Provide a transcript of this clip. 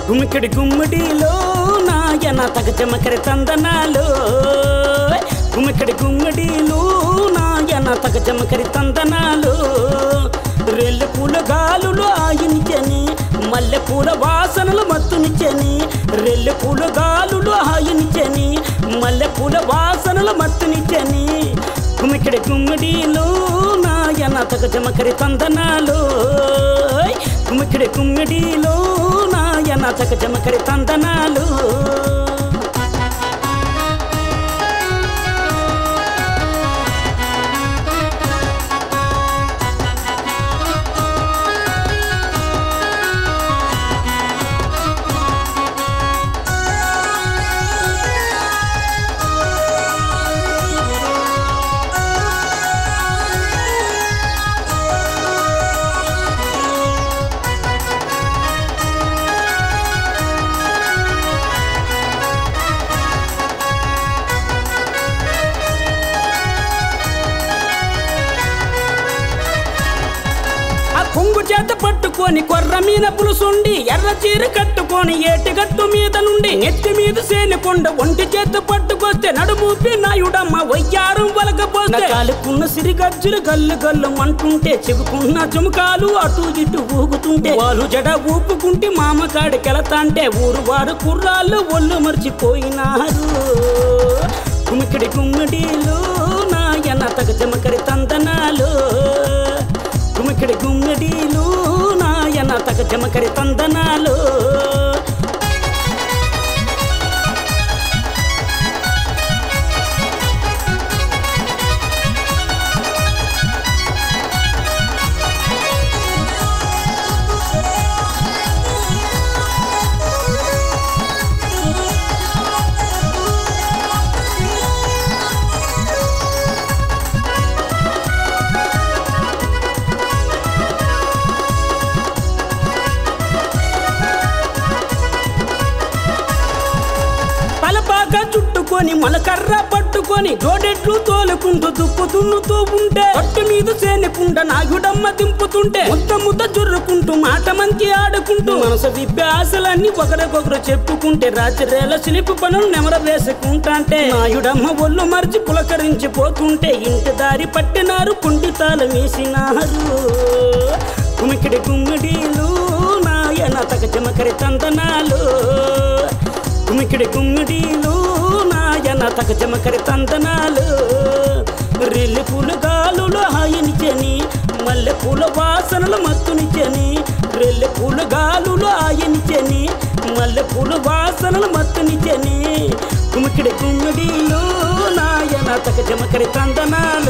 గుమికిడి గుమ్మిడిలో నాయన తగ చెమకరి తందనాలు గుమికిడి గుమ్మిడిలో నాయన తగ చెమకరి తందనాలు రెల్లు పూల గాలులు ఆయనిచ్చని మల్లె పూల వాసనలు మత్తునిచ్చని రెల్లు పూల గాలులు ఆయనిచ్చని మల్లె పూల వాసనలు మత్తునిచ్చని గుమికిడి గుమ్మిడిలో నాయన తగ చెమకరి తందనాలు గుమికిడి గుమ్మిడిలో నాయన తగ చెమకరి తందనాలు ఆ కొంగు చేత పట్టుకొని కొర్ర మీద పులుసుండి ఎర్ర చీర కట్టుకొని ఏటిగట్టు మీద నుండి నెత్తి మీద సేనుకొండ ఒంటి చేత పట్టుకొస్తే నడుమూపి నాయుడమ్మ వయ్యారం వలకపోతే కాలుకున్న సిరిగజ్జులు గల్లు గల్లు అంటుంటే చెవుకున్న చుమకాలు అటు ఇటు ఊగుతుంటే వాళ్ళు జడ ఊపుకుంటే మామ కాడికెళతాంటే ఊరు వారు కుర్రాళ్ళు ఒళ్ళు మర్చిపోయినారు కుమికిడి కుమ్మిడిలు నాయన తగ చెమకరి తందనాలు కుమికిడి గుమ్మిడిలు నాయన తగ చెమకరి తందనాలు పలపాక చుట్టుకొని మొలకర్ర పట్టుకొని జోడెట్లు తోలుకుంటూ దుప్పు దున్నుతూ ఉంటే పట్టు మీద సేనుకుంట నాగుడమ్మ దింపుతుంటే ముద్ద ముద్ద జుర్రుకుంటూ మాట మంచి ఆడుకుంటూ మనసు విప్పే ఆశలన్నీ ఒకరికొకరు చెప్పుకుంటే రాత్రిరేల సిలిపి పనులు నెమర వేసుకుంటాంటే నాయుడమ్మ ఒళ్ళు మరిచి పులకరించిపోతుంటే ఇంటి దారి పట్టినారు కుండితాలు వేసినారు కుమికిడి గుమ్మిడిలు నాయన తగ చెమకరి తందనాలు కుమికిడి గుమ్మిడిలు నాయన తగ చెమకరి తందనాలు రిల్లి పూల గాలులు హాయనిచ్చని మల్లె పూల వాసనలు మత్తునిచ్చని రెల్లె పూల గాలులు ఆయనిచ్చని మల్లె పూల వాసనలు మత్తునిచ్చని కుమికిడి గుమ్మిడిలు నాయన తగ చెమకరి తందనాలు